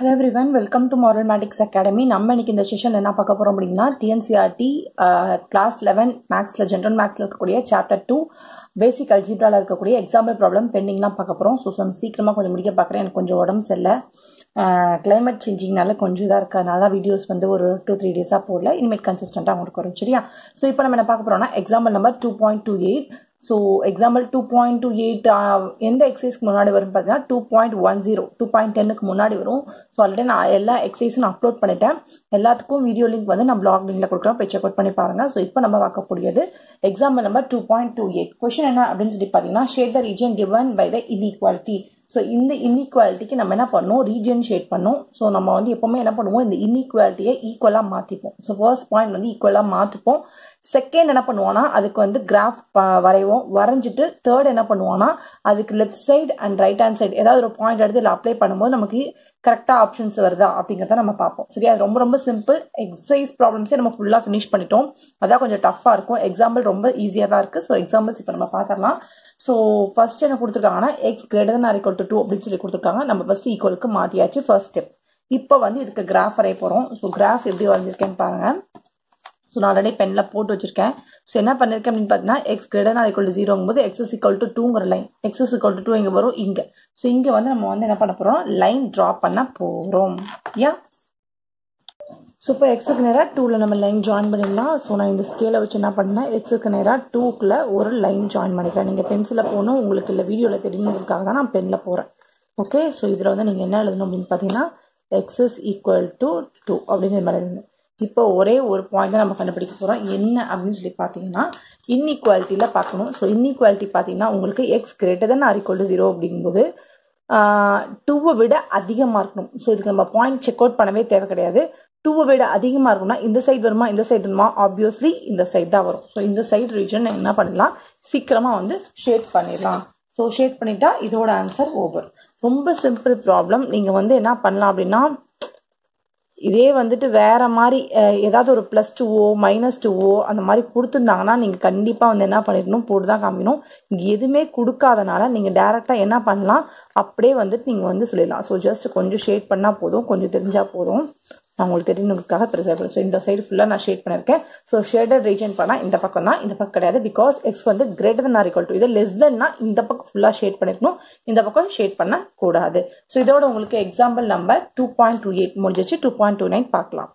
hello everyone welcome to Moral Matics Academy நம்ம இன்னைக்கு இந்த செஷன் என்ன பார்க்க போகிறோம் அப்படின்னா டிஎன்சிஆர்டி கிளாஸ் லெவன் மேக்ஸில் ஜென்ரல் மேக்ஸில் இருக்கக்கூடிய சாப்டர் டூ பேசிக் அல்ஜிப்ராவில் இருக்கக்கூடிய எக்ஸாம்பிள் ப்ராப்ளம் பெண்டிங்லாம் பார்க்க போகிறோம் ஸோ கொஞ்சம் சீக்கிரமாக கொஞ்சம் முடிக்க பார்க்குறேன் எனக்கு கொஞ்சம் உடம்பு சரியில்லை கிளைமேட் சேஞ்சிங்னால கொஞ்சம் இதாக இருக்கிறதுனால வீடியோஸ் வந்து ஒரு டூ த்ரீ டேஸாக போடல இனிமேட் கன்சிஸ்டண்ட்டாக உங்களுக்கு வரும் சரியா ஸோ இப்போ நம்ம என்ன பார்க்க போகிறோம்னா example number two point two eight so example two point two eight எந்த எக்ஸசைஸ்க்கு முன்னாடி வரும் பார்த்தீங்கன்னா two point one zero two point டென்னுக்கு முன்னாடி வரும் ஸோ ஆல்ரெடி நான் எல்லா எக்ஸசைஸும் நான் அப்லோட் பண்ணிட்டேன் எல்லாத்துக்கும் வீடியோ லிங்க் வந்து நான் பிளாக் லிங்கில் கொடுக்குறோம் போய் செக் அவுட் பண்ணி பாருங்க ஸோ இப்போ நம்ம பார்க்கக்கூடியது example number two point two eight question என்ன அப்படின்னு சொல்லி பார்த்தீங்கன்னா shade the region given by the inequality so இந்த இன்இக்வாலிட்டிக்கு நம்ம என்ன பண்ணோம் ரீஜன் ஷேட் பண்ணோம் ஸோ நம்ம வந்து எப்போவுமே என்ன பண்ணுவோம் இந்த இன்இக்வாலிட்டியை ஈக்குவலாக மாற்றிப்போம் ஸோ ஃபர்ஸ்ட் பாயிண்ட் வந்து ஈக்குவலாக மாற்றிப்போம் செகண்ட் என்ன பண்ணுவோம்னா அதுக்கு வந்து கிராஃப் வரைவோம் வரைஞ்சிட்டு தேர்ட் என்ன பண்ணுவோம்னா அதுக்கு left side and right hand side ஏதாவது ஒரு பாயிண்ட் எடுத்து இதில் அப்ளை பண்ணும்போது நமக்கு கரெக்டாக ஆப்ஷன்ஸ் வருதா அப்படிங்கிறத நம்ம பார்ப்போம் சரியா ரொம்ப ரொம்ப சிம்பிள் எக்ஸசைஸ் ப்ராப்ளம்ஸே நம்ம ஃபுல்லாக ஃபினிஷ் பண்ணிட்டோம் அதான் கொஞ்சம் டஃப்பாக இருக்கும் எக்ஸாம்பிள் ரொம்ப ஈஸியாக தான் இருக்குது ஸோ எக்ஸாம்பிள்ஸ் இப்போ நம்ம பார்த்துடலாம் ஸோ ஃபர்ஸ்ட் என்ன கொடுத்துருக்காங்கன்னா x greater than or equal to two அப்படின்னு சொல்லி கொடுத்துருக்காங்க நம்ம ஃபர்ஸ்ட் ஈக்குவலுக்கு மாற்றியாச்சு ஃபர்ஸ்ட் ஸ்டெப் இப்போ வந்து இதுக்கு கிராஃப் வரைய போகிறோம் ஸோ கிராஃப் எப்படி வரைஞ்சிருக்கேன்னு பாருங்கள் ஸோ நான் ஆல்ரெடி பெனில் போட்டு வச்சிருக்கேன் ஸோ என்ன பண்ணியிருக்கேன் அப்படின்னு பார்த்தீங்கன்னா x greater than equal to ஜீரோங்கும் போது எக்ஸ் இஸ் ஈக்குவல் டு டூங்கிற line x is equal to two இங்கே வரும் இங்கே ஸோ இங்கே வந்து நம்ம வந்து என்ன பண்ண போகிறோம் லைன் ட்ரா பண்ண போகிறோம் யா ஸோ இப்போ எக்ஸுக்கு நேராக டூவில் நம்ம லைன் ஜாயின் பண்ணிடலாம் ஸோ நான் இந்த ஸ்கேலை வச்சு என்ன பண்ணேன் எக்ஸுக்கு நேராக டூக்குள்ளே ஒரு லைன் ஜாயின் பண்ணிக்கிறேன் நீங்கள் பென்சிலில் போகணும் உங்களுக்கு இல்லை வீடியோவில் தெரியணுங்கிறதுக்காக தான் நான் பெனில் போகிறேன் ஓகே ஸோ இதில் வந்து நீங்கள் என்ன எழுதணும் அப்படின்னு பார்த்தீங்கன்னா x is equal to two அப்படின்னு மாதிரி எழுதணும் இப்போ ஒரே ஒரு பாயிண்ட் தான் நம்ம கண்டுபிடிக்க போகிறோம் என்ன அப்படின்னு சொல்லி பார்த்தீங்கன்னா இன்இக்வாலிட்டியில் பார்க்கணும் ஸோ இன்இக்வாலிட்டி பார்த்தீங்கன்னா உங்களுக்கு x greater than or equal to zero அப்படிங்கும்போது டூவை விட அதிகமாக இருக்கணும் ஸோ இதுக்கு நம்ம பாயிண்ட் செக் அவுட் பண்ணவே தேவை கிடையாது டூவை விட அதிகமாக இருக்கும்னா இந்த சைடு வருமா இந்த சைடு வருமா ஆப்வியஸ்லி இந்த சைடு தான் வரும் ஸோ இந்த சைடு ரீஜன் என்ன பண்ணலாம் சீக்கிரமாக வந்து ஷேட் பண்ணிடலாம் ஸோ ஷேட் பண்ணிட்டா இதோட ஆன்சர் ஓவர் ரொம்ப சிம்பிள் ப்ராப்ளம் நீங்கள் வந்து என்ன பண்ணலாம் அப்படின்னா இதே வந்துட்டு வேற மாதிரி ஏதாவது ஒரு ப்ளஸ் டூவோ மைனஸ் டூவோ அந்த மாதிரி கொடுத்துருந்தாங்கன்னா நீங்கள் கண்டிப்பாக வந்து என்ன பண்ணிடணும் போட்டு தான் காமிக்கணும் இங்கே எதுவுமே கொடுக்காதனால நீங்கள் டேரெக்டாக என்ன பண்ணலாம் அப்படியே வந்துட்டு நீங்கள் வந்து சொல்லிடலாம் ஸோ ஜஸ்ட் கொஞ்சம் ஷேட் பண்ணால் போதும் கொஞ்சம் தெரிஞ்சால் போதும் நான் உங்களுக்கு தெரியணுக்காக பெருசாக ஸோ இந்த சைடு ஃபுல்லாக நான் ஷேட் பண்ணியிருக்கேன் ஸோ ஷேடட் ரீஜன் பண்ணால் இந்த பக்கம் தான் இந்த பக்கம் கிடையாது பிகாஸ் எக்ஸ் வந்து greater than or equal to இது லெஸ் தென்னா இந்த பக்கம் ஃபுல்லாக ஷேட் பண்ணிருக்கணும் இந்த பக்கம் ஷேட் பண்ணக்கூடாது ஸோ இதோட உங்களுக்கு example number two point two eight முடிஞ்சிச்சு டூ பாயிண்ட் டூ நைன் பார்க்கலாம்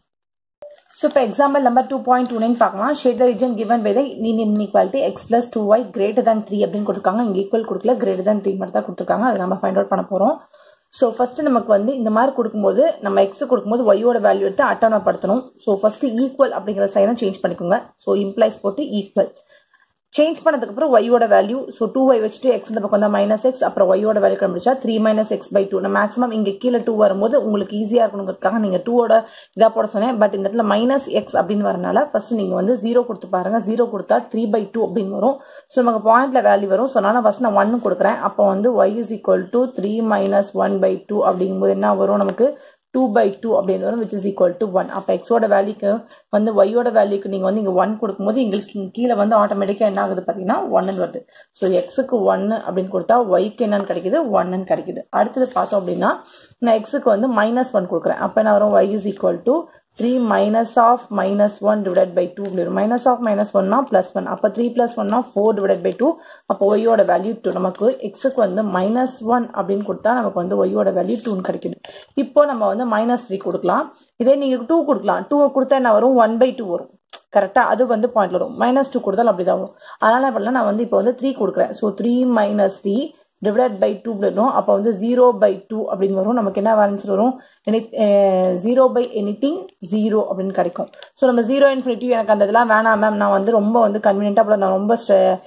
ஸோ இப்போ example number two point two nine பார்க்கலாம் shade the region given by the inequality x plus two y greater than three அப்படின்னு கொடுத்துருக்காங்க இங்கே equal கொடுக்கல greater than three மட்டும் தான் கொடுத்துருக்காங்க அதை நம்ம ஃபைண்ட் அவுட் பண்ண போகிறோம் ஸோ ஃபர்ஸ்ட் நமக்கு வந்து இந்த மாதிரி கொடுக்கும்போது நம்ம எக்ஸ் கொடுக்கும்போது ஒய்யோட வேல்யூ எடுத்து அட்டவணைப்படுத்தணும் ஸோ ஃபர்ஸ்ட் ஈக்குவல் அப்படிங்கிற சைனை சேஞ்ச் பண்ணிக்கோங்க ஸோ இம்ப்ளைஸ் போட்டு ஈக்குவல் சேஞ்ச் பண்ணதுக்கப்புறம் ஒய்யோட வேல்யூ ஸோ டூ ஒய் வச்சுட்டு எக்ஸ் இந்த பக்கம் தான் மைனஸ் எக்ஸ் அப்புறம் ஒய்யோட வேல்யூ கண்டுபிடிச்சா three minus x by two நான் மேக்ஸிமம் இங்கே கீழே டூ வரும்போது உங்களுக்கு ஈஸியாக இருக்கணுங்கிறதுக்காக நீங்கள் டூவோட இதாக போட சொன்னேன் பட் இந்த இடத்துல மைனஸ் எக்ஸ் அப்படின்னு வரனால ஃபர்ஸ்ட் நீங்கள் வந்து ஜீரோ கொடுத்து பாருங்க ஜீரோ கொடுத்தா த்ரீ பை டூ அப்படின்னு வரும் ஸோ நமக்கு பாயிண்ட்ல வேல்யூ வரும் ஸோ நான் ஃபர்ஸ்ட் நான் ஒன்னு கொடுக்குறேன் அப்போ வந்து y is equal to three minus one by two அப்படிங்கும்போது என்ன வரும் நமக்கு டூ பை டூ அப்படின்னு வரும் which is equal to one அப்போ எக்ஸோட வேல்யூக்கு வந்து ஒய்யோட வேல்யூக்கு நீங்கள் வந்து இங்கே ஒன் கொடுக்கும்போது எங்களுக்கு கீழே வந்து ஆட்டோமேட்டிக்காக என்ன ஆகுது பார்த்தீங்கன்னா ஒன்னு வருது ஸோ எக்ஸுக்கு ஒன்னு அப்படின்னு கொடுத்தா ஒய்க்கு என்னன்னு கிடைக்குது ஒன்னு கிடைக்குது அடுத்தது பார்த்தோம் அப்படின்னா நான் எக்ஸுக்கு வந்து மைனஸ் ஒன் கொடுக்குறேன் அப்போ என்ன வரும் y is equal to three minus of minus one divide by two வரும் மைனஸ் ஆஃப் மைனஸ் ஒன்னா பிளஸ் ஒன் அப்போ த்ரீ பிளஸ் ஒன்னா ஃபோர் டிவைட் பை டூ அப்போ ஒய்யோட வேல்யூ டூ நமக்கு எக்ஸுக்கு வந்து மைனஸ் ஒன் அப்படின்னு கொடுத்தா நமக்கு வந்து ஒய்யோட வேல்யூ டூன்னு கிடைக்குது இப்போ நம்ம வந்து மைனஸ் த்ரீ கொடுக்கலாம் இதே நீங்கள் டூ கொடுக்கலாம் டூ கொடுத்தா என்ன வரும் ஒன் பை டூ வரும் கரெக்டாக அது வந்து பாயிண்ட் வரும் மைனஸ் டூ கொடுத்தாலும் அப்படி தான் வரும் அதனால பண்ணலாம் நான் வந்து இப்போ வந்து த்ரீ கொடுக்குறேன் so three minus three divide by two வரும் அப்போ வந்து ஜீரோ பை டூ அப்படின்னு வரும் நமக்கு என்ன ஆன்சர் வரும் any zero by anything zero அப்படின்னு கிடைக்கும் ஸோ நம்ம ஜீரோ இன்ஃபினிட்டி எனக்கு அந்த இதெல்லாம் வேணாம் மேம் நான் வந்து ரொம்ப வந்து கன்வீனியன்ட்டாக நான் ரொம்ப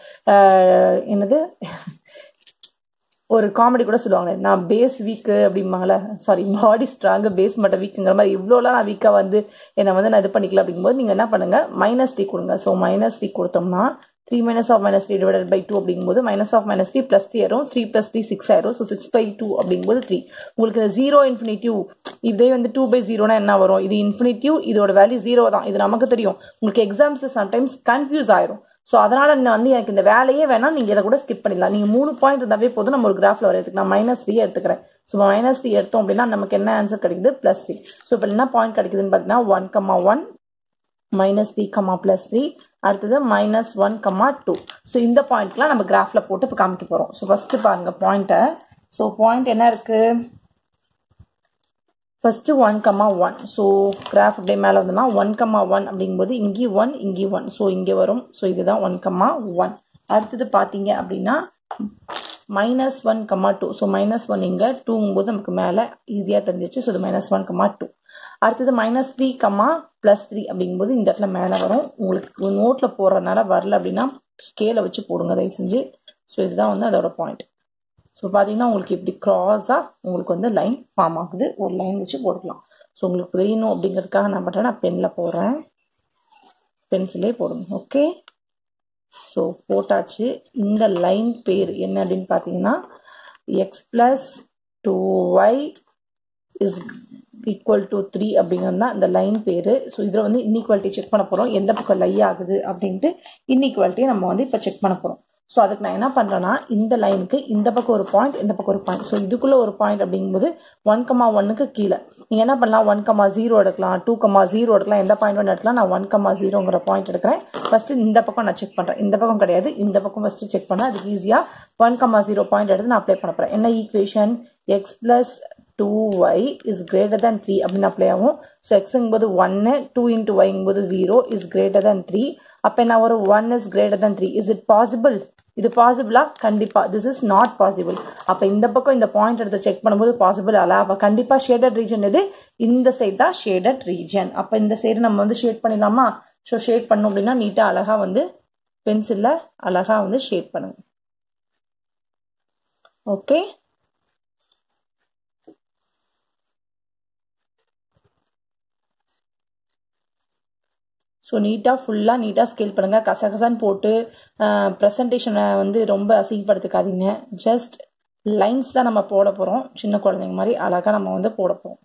என்னது ஒரு காமெடி கூட சொல்லுவாங்களே நான் பேஸ் வீக்கு அப்படிம்பாங்களே சாரி பாடி ஸ்ட்ராங்கு பேஸ் மட்டும் வீக்குங்கிற மாதிரி இவ்வளோலாம் நான் வீக்காக வந்து என்னை வந்து நான் இது பண்ணிக்கல அப்படிங்கும்போது நீங்கள் என்ன பண்ணுங்கள் மைனஸ் டி கொடுங்க ஸோ மைனஸ் டி கொடுத்தோம்னா three minus of minus three divide by two அப்படிங்கும்போது minus of minus three plus three ஆயிரும் த்ரீ ப்ளஸ் த்ரீ சிக்ஸ் ஆயிரும் ஸோ சிக்ஸ் பை டூ அப்படிங்கும்போது த்ரீ உங்களுக்கு இந்த ஜீரோ இன்ஃபினிட்டிவ் இதே வந்து டூ பை ஜீரோனா என்ன வரும் இது இன்ஃபினிட்டிவ் இதோட வேல்யூ ஜீரோ தான் இது நமக்கு தெரியும் உங்களுக்கு எக்ஸாம்ஸில் சம்டைம்ஸ் கன்ஃபியூஸ் ஆயிரும் ஸோ அதனால நான் வந்து எனக்கு இந்த வேலையே வேணாம் நீங்கள் இதை கூட ஸ்கிப் பண்ணிடலாம் நீங்கள் மூணு பாயிண்ட் இருந்தாவே போதும் நம்ம ஒரு கிராஃபில் வரையறதுக்கு நான் மைனஸ் த்ரீ எடுத்துக்கிறேன் ஸோ மைனஸ் த்ரீ எடுத்தோம் அப்படின்னா நமக்கு என்ன ஆன்சர் கிடைக்குது ப்ளஸ் த்ரீ ஸோ இப்போ என்ன பாயிண்ட் கிடைக்குதுன்னு பார்த்தீங்கன்னா one comma one minus three comma plus three அடுத்தது minus one comma two so இந்த பாயிண்ட்லாம் நம்ம கிராஃபில் போட்டு இப்போ காமிக்க போகிறோம் ஸோ ஃபஸ்ட்டு பாருங்கள் பாயிண்ட்டை ஸோ பாயிண்ட் என்ன இருக்குது first one comma one so graph அப்படியே மேலே வந்தோம்னா ஒன் கம்மா ஒன் அப்படிங்கும்போது இங்கேயும் ஒன் இங்கேயும் ஒன் ஸோ இங்கே வரும் ஸோ இதுதான் ஒன் கம்மா ஒன் அடுத்தது பார்த்தீங்க அப்படின்னா minus one comma two so minus one இங்கே டூங்கும்போது நமக்கு மேலே ஈஸியாக தெரிஞ்சிச்சு ஸோ இது மைனஸ் ஒன் கம்மா டூ அடுத்தது minus three comma plus three அப்படிங்கும்போது இந்த இடத்துல மேலே வரும் உங்களுக்கு நோட்டில் போடுறதுனால வரல அப்படின்னா ஸ்கேலை வச்சு போடுங்க தயவு செஞ்சு ஸோ இதுதான் வந்து அதோட பாயிண்ட் ஸோ பார்த்தீங்கன்னா உங்களுக்கு இப்படி க்ராஸாக உங்களுக்கு வந்து லைன் ஃபார்ம் ஆகுது ஒரு லைன் வச்சு போட்டுக்கலாம் ஸோ உங்களுக்கு புரியணும் அப்படிங்கிறதுக்காக நான் பண்ணுறேன் நான் பெனில் போடுறேன் பென்சிலே போடுங்க ஓகே ஸோ போட்டாச்சு இந்த லைன் பேர் என்ன அப்படின்னு பார்த்தீங்கன்னா x plus two y is equal to three அப்படிங்கிறது தான் இந்த லைன் பேர் ஸோ இதில் வந்து இன்இக்வாலிட்டி செக் பண்ண போகிறோம் எந்த பக்கம் லை ஆகுது அப்படின்ட்டு இன்இக்வாலிட்டியை நம்ம வந்து இப்போ செக் பண்ண போகிறோம் ஸோ அதுக்கு நான் என்ன பண்ணுறேன்னா இந்த லைனுக்கு இந்த பக்கம் ஒரு பாயிண்ட் இந்த பக்கம் ஒரு பாயிண்ட் ஸோ இதுக்குள்ளே ஒரு பாயிண்ட் அப்படிங்கும்போது ஒன் கமா ஒன்னுக்கு கீழே நீங்கள் என்ன பண்ணலாம் ஒன் கமா ஜீரோ எடுக்கலாம் டூ கமா ஜீரோ எடுக்கலாம் எந்த பாயிண்ட் ஒன்று எடுக்கலாம் நான் ஒன் கமா ஜீரோங்கிற பாயிண்ட் எடுக்கிறேன் ஃபஸ்ட்டு இந்த பக்கம் நான் செக் பண்ணுறேன் இந்த பக்கம் கிடையாது இந்த பக்கம் ஃபஸ்ட்டு செக் பண்ணேன் அதுக்கு ஈஸியாக ஒன் கமா ஜீரோ பாயிண்ட் எடுத்து நான் அப்ளை பண்ண போகிறேன் என்ன equation x plus two y is greater than three அப்படின்னு அப்ளை ஆகும் ஸோ எக்ஸுங்கும்போது ஒன்று டூ இன்ட்டு ஒய்ங்கும்போது zero is greater than three அப்போ என்ன வரும் one is greater than three is it possible இது பாசிபிளா கண்டிப்பா திஸ் இஸ் நாட் பாசிபிள் அப்ப இந்த பக்கம் இந்த பாயிண்ட் எடுத்து செக் பண்ணும்போது பாசிபிள் அல்ல அப்ப கண்டிப்பா ஷேடட் ரீஜன் எது இந்த சைட் தான் ஷேடட் ரீஜன் அப்ப இந்த சைடு நம்ம வந்து ஷேட் பண்ணிடலாமா ஸோ ஷேட் பண்ணோம் அப்படின்னா நீட்டா அழகா வந்து பென்சில்ல அழகா வந்து ஷேட் பண்ணுங்க ஓகே ஸோ நீட்டாக ஃபுல்லாக நீட்டாக ஸ்கேல் பண்ணுங்கள் கசகசான்னு போட்டு ப்ரெசன்டேஷனை வந்து ரொம்ப அசிங்கப்படுத்திக்காதீங்க ஜஸ்ட் லைன்ஸ் தான் நம்ம போட போகிறோம் சின்ன குழந்தைங்க மாதிரி அழகாக நம்ம வந்து போட போகிறோம்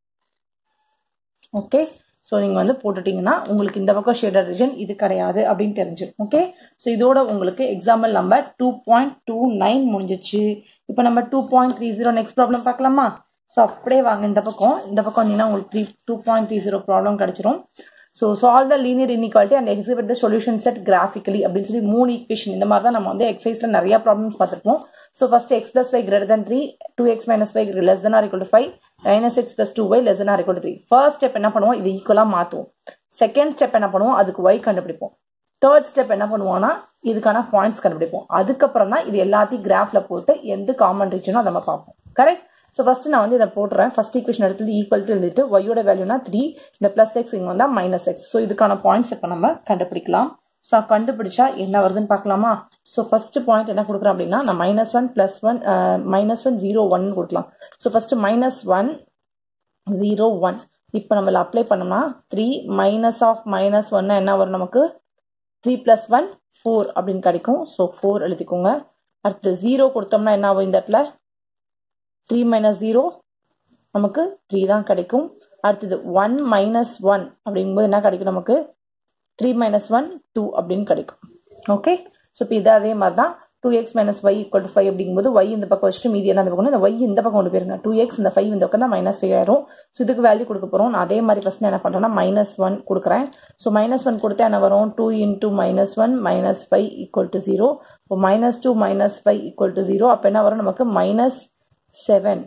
ஓகே ஸோ நீங்கள் வந்து போட்டுட்டிங்கன்னா உங்களுக்கு இந்த பக்கம் ஷேடர் ரீஜன் இது கிடையாது அப்படின்னு தெரிஞ்சிடும் ஓகே ஸோ இதோட உங்களுக்கு example number two point two nine முடிஞ்சிச்சு இப்போ நம்ம two point three zero next problem பார்க்கலாமா ஸோ அப்படியே வாங்க இந்த பக்கம் இந்த பக்கம் வந்தீங்கன்னா உங்களுக்கு three two point three zero problem கிடச்சிரும் so solve the linear inequality and exhibit the solution set graphically அப்படின்னு சொல்லி மூணு ஈக்குவேஷன் இந்த மாதிரி தான் நம்ம வந்து எக்ஸைஸ்ல நிறைய ப்ராப்ளம்ஸ் பார்த்துருப்போம் so first x plus five greater than three two x minus five less than or equal to five minus x plus two y less than or equal to three first step என்ன பண்ணுவோம் இது ஈக்குவலாக மாற்றுவோம் second step என்ன பண்ணுவோம் அதுக்கு Y கண்டுபிடிப்போம் third step என்ன பண்ணுவோம்னா இதுக்கான பாயிண்ட்ஸ் கண்டுபிடிப்போம் அதுக்கப்புறம் தான் இது எல்லாத்தையும் கிராஃப்ல போட்டு எந்த காமன் ரீஜனோ அதை நம்ம பார்ப்போம் கரெக்ட் ஸோ ஃபர்ஸ்ட் நான் வந்து இதை போட்டுறேன் ஃபர்ஸ்ட் ஈக்குவேஷன் எடுத்து ஈக்குவல் டு எழுதிட்டு ஒய்யோட வேல்யூனா த்ரீ இந்த பிளஸ் எக்ஸ் இங்கே வந்தால் மைனஸ் எக்ஸ் ஸோ இதுக்கான பாயிண்ட்ஸ் இப்போ நம்ம கண்டுபிடிக்கலாம் ஸோ கண்டுபிடிச்சா என்ன வருதுன்னு பார்க்கலாமா ஸோ ஃபர்ஸ்ட் பாயிண்ட் என்ன கொடுக்குறேன் அப்படின்னா நான் minus one plus one minus one zero one கொடுக்கலாம் so first minus one zero one இப்போ நம்மள அப்ளை பண்ணோம்னா த்ரீ மைனஸ் ஆஃப் மைனஸ் ஒன்னா என்ன வரும் நமக்கு த்ரீ பிளஸ் ஒன் ஃபோர் அப்படின்னு கிடைக்கும் ஸோ ஃபோர் எழுதிக்கோங்க அடுத்து ஜீரோ கொடுத்தோம்னா என்ன ஆகும் இந்த இடத்துல த்ரீ மைனஸ் ஜீரோ நமக்கு த்ரீ தான் கிடைக்கும் அடுத்தது ஒன் மைனஸ் ஒன் அப்படிங்கும்போது என்ன கிடைக்கும் நமக்கு த்ரீ மைனஸ் ஒன் டூ அப்படின்னு கிடைக்கும் ஓகே ஸோ இப்போ இது அதே மாதிரி தான் two x minus y equal to five அப்படிங்கும்போது ஒய் இந்த பக்கம் வச்சுட்டு மீதி எல்லாம் இந்த பக்கம் இந்த ஒய் இந்த பக்கம் கொண்டு போயிருங்க டூ எக்ஸ் இந்த ஃபைவ் இந்த பக்கம் தான் மைனஸ் ஃபைவ் ஆயிரும் ஸோ இதுக்கு வேல்யூ கொடுக்க போகிறோம் நான் அதே மாதிரி ஃபஸ்ட் என்ன பண்ணுறேன்னா மைனஸ் ஒன் கொடுக்குறேன் ஸோ மைனஸ் ஒன் கொடுத்தா என்ன வரும் two into minus one minus five equal to zero இப்போ minus two minus five equal to zero அப்போ என்ன வரும் நமக்கு மைனஸ் செவன்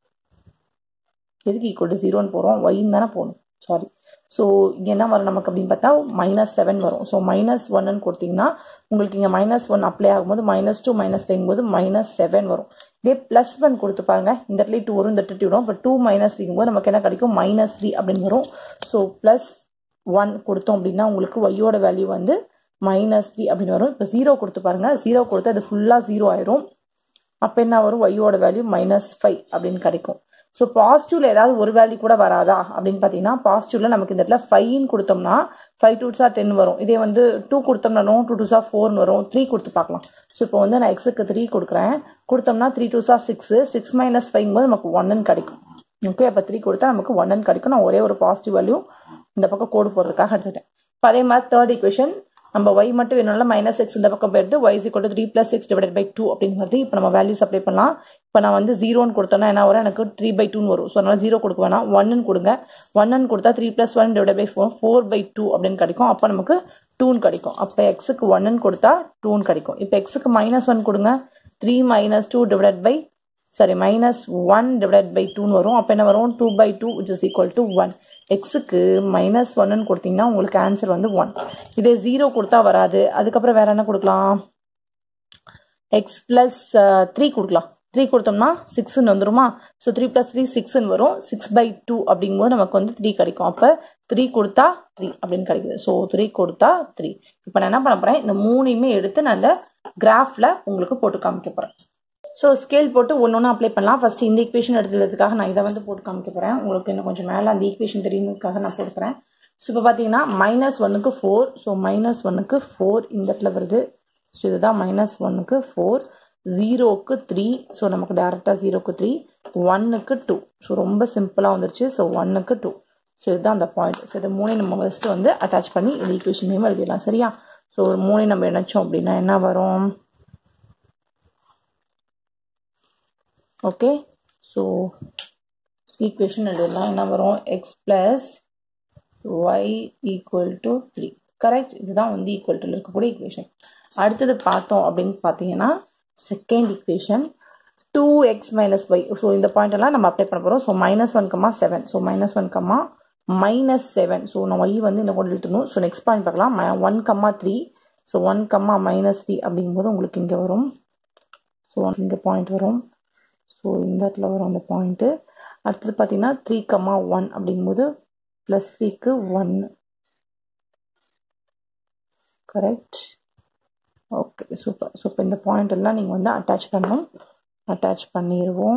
எதுக்கு ஈக்குவல் டு ஜீரோன்னு போகிறோம் ஒய்ன்னு தானே போகணும் சாரி ஸோ இங்கே என்ன வரும் நமக்கு அப்படின்னு பார்த்தா மைனஸ் செவன் வரும் ஸோ மைனஸ் ஒன்னு கொடுத்தீங்கன்னா உங்களுக்கு இங்கே மைனஸ் ஒன் அப்ளை ஆகும்போது மைனஸ் டூ மைனஸ் போது மைனஸ் செவன் வரும் இதே ப்ளஸ் ஒன் கொடுத்து பாருங்க இந்த இடத்துல டூ வரும் இந்த இடத்துல டூ வரும் இப்போ டூ மைனஸ் போது நமக்கு என்ன கிடைக்கும் மைனஸ் த்ரீ அப்படின்னு வரும் ஸோ ப்ளஸ் ஒன் கொடுத்தோம் அப்படின்னா உங்களுக்கு ஒய்யோட வேல்யூ வந்து மைனஸ் த்ரீ அப்படின்னு வரும் இப்போ ஜீரோ கொடுத்து பாருங்க ஜீரோ கொடுத்து அது ஃபுல்லாக ஜீரோ ஆயிரும் அப்போ என்ன வரும் ஒய்யோட வேல்யூ மைனஸ் ஃபைவ் அப்படின்னு கிடைக்கும் ஸோ பாசிட்டிவ்ல ஏதாவது ஒரு வேல்யூ கூட வராதா அப்படின்னு பார்த்தீங்கன்னா பாசிட்டிவ்ல நமக்கு இந்த இடத்துல ஃபைவ்னு கொடுத்தோம்னா ஃபைவ் டூஸா டென் வரும் இதே வந்து டூ கொடுத்தோம்னா டூ டூஸா ஃபோர்னு வரும் த்ரீ கொடுத்து பார்க்கலாம் ஸோ இப்போ வந்து நான் எக்ஸுக்கு த்ரீ கொடுக்குறேன் கொடுத்தோம்னா த்ரீ டூஸா சிக்ஸ் சிக்ஸ் மைனஸ் ஃபைவ் போது நமக்கு ஒன்னு கிடைக்கும் ஓகே அப்போ த்ரீ கொடுத்தா நமக்கு ஒன்னு கிடைக்கும் நான் ஒரே ஒரு பாசிட்டிவ் வேல்யூ இந்த பக்கம் கோடு போடுறதுக்காக எடுத்துட்டேன் இப்போ அதே மாதிரி தேர்ட் ஈக்குவேஷன் நம்ம ஒய் மட்டும் வேணும்னால மைனஸ் எக்ஸ் இந்த பக்கம் போயிடுது y is equal three plus six divide by two அப்படின்னு வருது இப்போ நம்ம வேல்யூஸ் அப்ளை பண்ணலாம் இப்போ நான் வந்து ஜீரோன்னு கொடுத்தேன்னா என்ன வரும் எனக்கு த்ரீ பை டூன்னு வரும் ஸோ அதனால ஜீரோ கொடுக்க வேணாம் ஒன்னு கொடுங்க ஒன்னு கொடுத்தா three plus one divide by four four by two அப்படின்னு கிடைக்கும் அப்போ நமக்கு டூன்னு கிடைக்கும் அப்போ எக்ஸுக்கு ஒன்னு கொடுத்தா டூன்னு கிடைக்கும் இப்போ எக்ஸுக்கு மைனஸ் ஒன் கொடுங்க three minus two divide by sorry minus one divide by டூன்னு வரும் அப்போ என்ன வரும் two by two which is equal to one எக்ஸுக்கு மைனஸ் ஒன்னு கொடுத்தீங்கன்னா உங்களுக்கு ஆன்சர் வந்து ஒன் இதே ஜீரோ கொடுத்தா வராது அதுக்கப்புறம் வேற என்ன கொடுக்கலாம் எக்ஸ் ப்ளஸ் த்ரீ கொடுக்கலாம் த்ரீ கொடுத்தோம்னா சிக்ஸ்ன்னு வந்துருமா ஸோ த்ரீ ப்ளஸ் த்ரீ சிக்ஸ்ன்னு வரும் சிக்ஸ் பை டூ அப்படிங்கும்போது நமக்கு வந்து த்ரீ கிடைக்கும் அப்போ த்ரீ கொடுத்தா த்ரீ அப்படின்னு கிடைக்குது ஸோ த்ரீ கொடுத்தா த்ரீ இப்போ நான் என்ன பண்ண போகிறேன் இந்த மூணையுமே எடுத்து நான் இந்த கிராஃபில் உங்களுக்கு போட்டு காமிக்க போகிறேன் ஸோ ஸ்கேல் போட்டு ஒன்று ஒன்று அப்ளை பண்ணலாம் ஃபர்ஸ்ட் இந்த ஈக்குவேஷன் எடுத்துக்கிறதுக்காக நான் இதை வந்து போட்டு காமிக்க போகிறேன் உங்களுக்கு இன்னும் கொஞ்சம் மேலே அந்த ஈக்குவேஷன் தெரியுறதுக்காக நான் போட்டுக்கிறேன் ஸோ இப்போ பார்த்தீங்கன்னா மைனஸ் ஒன்னுக்கு ஃபோர் ஸோ மைனஸ் ஒன்னுக்கு ஃபோர் இந்த இடத்துல வருது ஸோ இதுதான் மைனஸ் ஒன்னுக்கு ஃபோர் ஜீரோக்கு த்ரீ ஸோ நமக்கு டேரெக்டாக ஜீரோக்கு த்ரீ ஒன்னுக்கு டூ ஸோ ரொம்ப சிம்பிளாக வந்துருச்சு ஸோ ஒன்னுக்கு டூ ஸோ இதுதான் அந்த பாயிண்ட் ஸோ இதை மூணு நம்ம ஃபஸ்ட்டு வந்து அட்டாச் பண்ணி இந்த ஈக்குவேஷனையும் எழுதிடலாம் சரியா ஸோ ஒரு மூணு நம்ம இணைச்சோம் அப்படின்னா என்ன வரும் ஓகே ஸோ ஈக்குவேஷன் எழுதலாம் என்ன வரும் x plus y equal to three correct இதுதான் வந்து ஈக்குவல் டு இருக்கக்கூடிய ஈக்குவேஷன் அடுத்தது பார்த்தோம் அப்படின்னு பார்த்தீங்கன்னா second equation two x minus y so இந்த பாயிண்ட் எல்லாம் நம்ம அப்ளை பண்ண போகிறோம் so minus one comma seven so minus one comma minus seven so நான் ஒய் வந்து இந்த கொண்டு எழுத்தணும் ஸோ நெக்ஸ்ட் பாயிண்ட் பார்க்கலாம் one comma three so one comma minus three அப்படிங்கும்போது உங்களுக்கு இங்கே வரும் ஸோ இங்கே பாயிண்ட் வரும் ஸோ இந்த இடத்துல வரும் அந்த பாயிண்ட்டு அடுத்தது பார்த்தீங்கன்னா த்ரீ கம்மா ஒன் அப்படிங்கும்போது ப்ளஸ் த்ரீக்கு ஒன்று கரெக்ட் ஓகே சூப்பர் ஸோ இப்போ இந்த பாயிண்ட் எல்லாம் நீங்கள் வந்து அட்டாச் பண்ணணும் அட்டாச் பண்ணிடுவோம்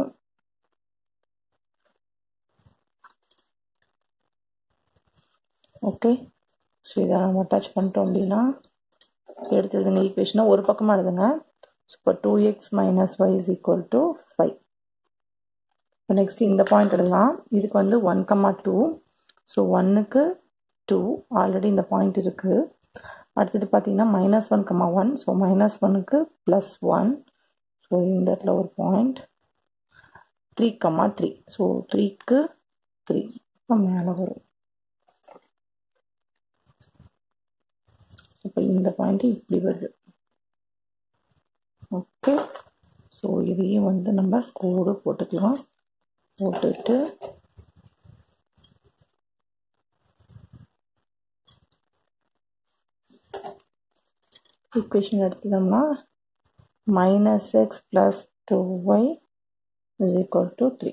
ஓகே ஸோ இதை நம்ம அட்டாச் பண்ணிட்டோம் அப்படின்னா எடுத்ததுங்க ஈக்குவேஷனை ஒரு பக்கமாக எழுதுங்க ஸோ இப்போ two x minus y is equal to five இப்போ நெக்ஸ்ட் இந்த பாயிண்ட் எழுதலாம் இதுக்கு வந்து ஒன் கம்மா டூ ஸோ ஒன்னுக்கு டூ ஆல்ரெடி இந்த பாயிண்ட் இருக்குது அடுத்தது பார்த்தீங்கன்னா minus one comma one so minus ஒனுக்கு ப்ளஸ் ஒன் ஸோ இந்த இடத்துல ஒரு point three comma three so த்ரீக்கு த்ரீ இப்போ மேலே வரும் இப்போ இந்த பாயிண்ட் இப்படி வருது ஓகே ஸோ இதையும் வந்து நம்ம கோடு போட்டுக்கலாம் போட்டுட்டு ஈக்குவேஷன் எடுத்துட்டோம்னா minus x plus two y is equal to three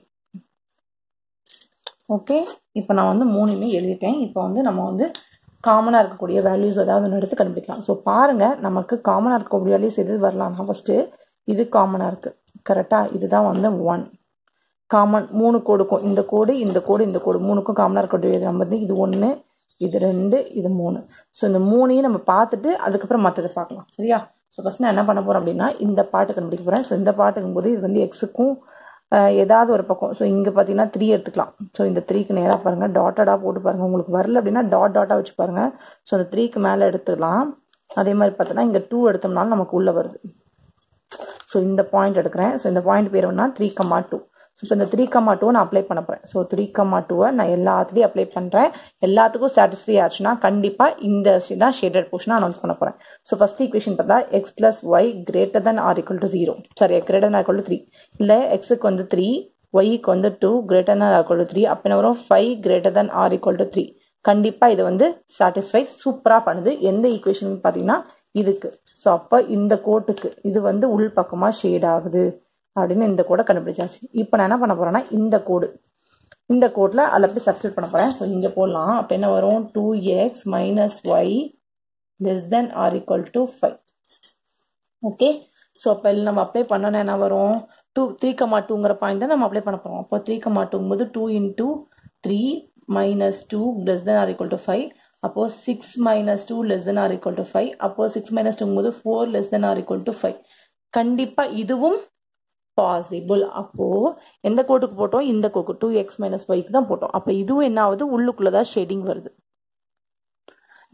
okay இப்போ நான் வந்து மூணுமே எழுதிட்டேன் இப்போ வந்து நம்ம வந்து காமனாக இருக்கக்கூடிய வேல்யூஸ் ஏதாவது ஒன்று எடுத்து கண்டுபிடிக்கலாம் ஸோ பாருங்கள் நமக்கு காமனாக இருக்கக்கூடிய வேல்யூஸ் எது வரலாம்னா ஃபஸ்ட்டு இது காமனாக இருக்குது கரெக்டாக இதுதான் வந்து ஒன் காமன் மூணு கோடுக்கும் இந்த கோடு இந்த கோடு இந்த கோடு மூணுக்கும் காமனாக இருக்கக்கூடிய நம்ம வந்து இது ஒன்று இது ரெண்டு இது மூணு ஸோ இந்த மூணையும் நம்ம பார்த்துட்டு அதுக்கப்புறம் மற்றதை பார்க்கலாம் சரியா ஸோ ஃபஸ்ட் நான் என்ன பண்ண போகிறேன் அப்படின்னா இந்த பாட்டு கண்டுபிடிக்க போகிறேன் ஸோ இந்த பாட்டுக்கும் போது இது வந்து எக்ஸுக்கும் ஏதாவது ஒரு பக்கம் ஸோ இங்கே பார்த்தீங்கன்னா த்ரீ எடுத்துக்கலாம் ஸோ இந்த த்ரீக்கு நேராக பாருங்கள் டாட்டடாக போட்டு பாருங்கள் உங்களுக்கு வரல அப்படின்னா டாட் டாட்டாக வச்சு பாருங்கள் ஸோ அந்த த்ரீக்கு மேலே எடுத்துக்கலாம் அதே மாதிரி பார்த்தோன்னா இங்கே டூ எடுத்தோம்னாலும் நமக்கு உள்ளே வருது ஸோ இந்த பாயிண்ட் எடுக்கிறேன் ஸோ இந்த பாயிண்ட் பேர் வேணா த்ரீ கம்மா டூ ஸோ இப்போ இந்த த்ரீ கம்மா டூவை நான் அப்ளை பண்ண போகிறேன் ஸோ த்ரீ கம்மா டூவை நான் எல்லாத்துலேயும் அப்ளை பண்ணுறேன் எல்லாத்துக்கும் சாட்டிஸ்ஃபை ஆச்சுன்னா கண்டிப்பாக இந்த தான் ஷேடட் போர்ஷனாக அனௌன்ஸ் பண்ண போகிறேன் ஸோ ஃபஸ்ட் ஈக்குவேஷன் பார்த்தா x plus y greater than or equal to zero sorry greater than or equal to three இல்லை எக்ஸுக்கு வந்து த்ரீ ஒய்க்கு வந்து two greater than or equal to three அப்போ என்ன வரும் five greater than or equal to three கண்டிப்பாக இது வந்து சாட்டிஸ்ஃபை சூப்பராக பண்ணுது எந்த ஈக்குவேஷன் பார்த்தீங்கன்னா இதுக்கு ஸோ அப்போ இந்த கோட்டுக்கு இது வந்து உள் பக்கமாக ஷேட் ஆகுது அப்படின்னு இந்த கோடை கண்டுபிடிச்சாச்சு இப்போ நான் என்ன பண்ண போகிறேன்னா இந்த கோடு இந்த கோடில் அதில் போய் சப்ஸ்டியூட் பண்ண போகிறேன் ஸோ இங்கே போடலாம் அப்போ என்ன வரும் two x minus y less than or equal to five okay so அப்போ இதில் நம்ம அப்ளை பண்ணோன்னா என்ன வரும் டூ த்ரீ கமா டூங்கிற பாயிண்ட் தான் நம்ம அப்ளை பண்ண போகிறோம் அப்போ த்ரீ கமா டூங்கும்போது two into three minus two less than or equal to five அப்போது six minus two less than or equal to five அப்போது சிக்ஸ் மைனஸ் டூங்கும்போது four less than or equal to five கண்டிப்பாக இதுவும் possible அப்போ எந்த கோட்டுக்கு போட்டோம் இந்த கோக்கு டூ எக்ஸ் மைனஸ் ஒய்க்கு தான் போட்டோம் அப்போ இதுவும் என்ன ஆகுது உள்ளுக்குள்ளதான் ஷேடிங் வருது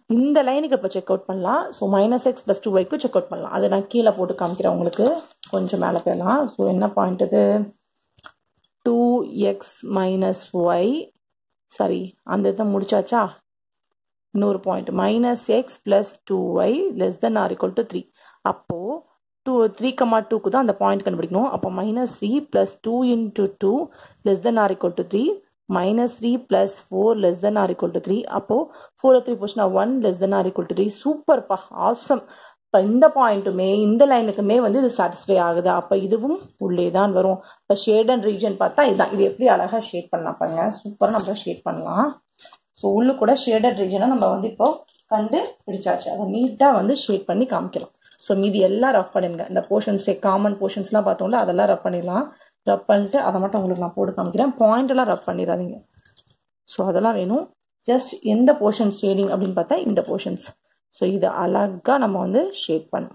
இந்த லைனுக்கு இப்போ செக் அவுட் பண்ணலாம் so minus x plus two ஒய்க்கு செக் அவுட் பண்ணலாம் அதை நான் கீழே போட்டு காமிக்கிறேன் உங்களுக்கு கொஞ்சம் மேலே போயிடலாம் ஸோ என்ன பாயிண்ட் இது two x minus y sorry அந்த இதை முடிச்சாச்சா இன்னொரு point minus x plus two y less than or equal to three அப்போது டூ த்ரீ கமா டூக்கு தான் அந்த பாயிண்ட் கண்டுபிடிக்கணும் அப்போ minus three plus two into two less than or equal to three minus three plus four less than or equal to three அப்போது four three போச்சுன்னா one less than or equal to three சூப்பர்ப்பா awesome இப்போ இந்த பாயிண்ட்டுமே இந்த லைனுக்குமே வந்து இது satisfy ஆகுது அப்போ இதுவும் உள்ளே தான் வரும் இப்போ ஷேட் அண்ட் ரீஜன் பார்த்தா இதுதான் இது எப்படி அழகாக ஷேட் பண்ணலாம் பாருங்க சூப்பராக நம்ம ஷேட் பண்ணலாம் ஸோ உள்ளு கூட ஷேடட் ரீஜனை நம்ம வந்து இப்போ கண்டு பிடிச்சாச்சு அதை நீட்டாக வந்து ஷேட் பண்ணி காமிக்கலாம் ஸோ மீதி எல்லாம் ரஃப் பண்ணிடுங்க இந்த போர்ஷன்ஸ் காமன் போர்ஷன்ஸ்லாம் பார்த்தோம்ல அதெல்லாம் ரஃப் பண்ணிடலாம் ரப் பண்ணிட்டு அதை மட்டும் உங்களுக்கு நான் போட்டு காமிக்கிறேன் பாயிண்ட் எல்லாம் ரப் பண்ணிடாதீங்க ஸோ அதெல்லாம் வேணும் ஜஸ்ட் எந்த போர்ஷன் ஷேடிங் அப்படின்னு பார்த்தா இந்த போர்ஷன்ஸ் ஸோ இதை அழகாக நம்ம வந்து ஷேட் பண்ணணும்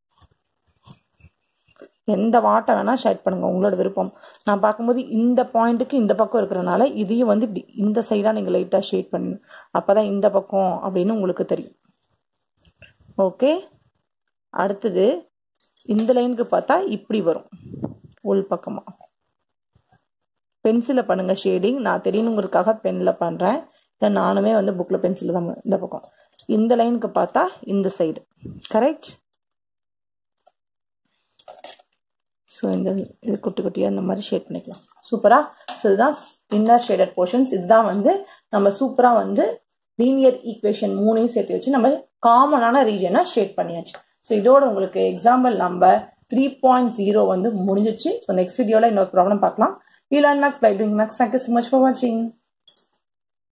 எந்த வாட்டை வேணால் ஷேட் பண்ணுங்க உங்களோட விருப்பம் நான் பார்க்கும்போது இந்த பாயிண்ட்டுக்கு இந்த பக்கம் இருக்கிறனால இதையும் வந்து இப்படி இந்த சைடாக நீங்கள் லைட்டாக ஷேட் பண்ணணும் அப்போ தான் இந்த பக்கம் அப்படின்னு உங்களுக்கு தெரியும் ஓகே அடுத்தது இந்த லைனுக்கு பார்த்தா இப்படி வரும் உள் பக்கமாக பென்சிலில் பண்ணுங்கள் ஷேடிங் நான் தெரியணுங்கிறதுக்காக பெனில் பண்ணுறேன் இல்லை நானுமே வந்து புக்கில் பென்சிலில் தான் இந்த பக்கம் இந்த லைனுக்கு பார்த்தா இந்த சைடு கரெக்ட் ஸோ இந்த இது குட்டி குட்டியாக இந்த மாதிரி ஷேட் பண்ணிக்கலாம் சூப்பராக ஸோ இதுதான் இன்னர் ஷேடட் போர்ஷன்ஸ் இதுதான் வந்து நம்ம சூப்பராக வந்து லீனியர் ஈக்குவேஷன் மூணையும் சேர்த்து வச்சு நம்ம காமனான ரீஜனை ஷேட் பண்ணியாச்சு ஸோ இதோட உங்களுக்கு example number three point zero வந்து முடிஞ்சிச்சு ஸோ நெக்ஸ்ட் வீடியோவில் இன்னொரு ப்ராப்ளம் பார்க்கலாம் we learn maths by doing maths thank you so much for வாட்சிங்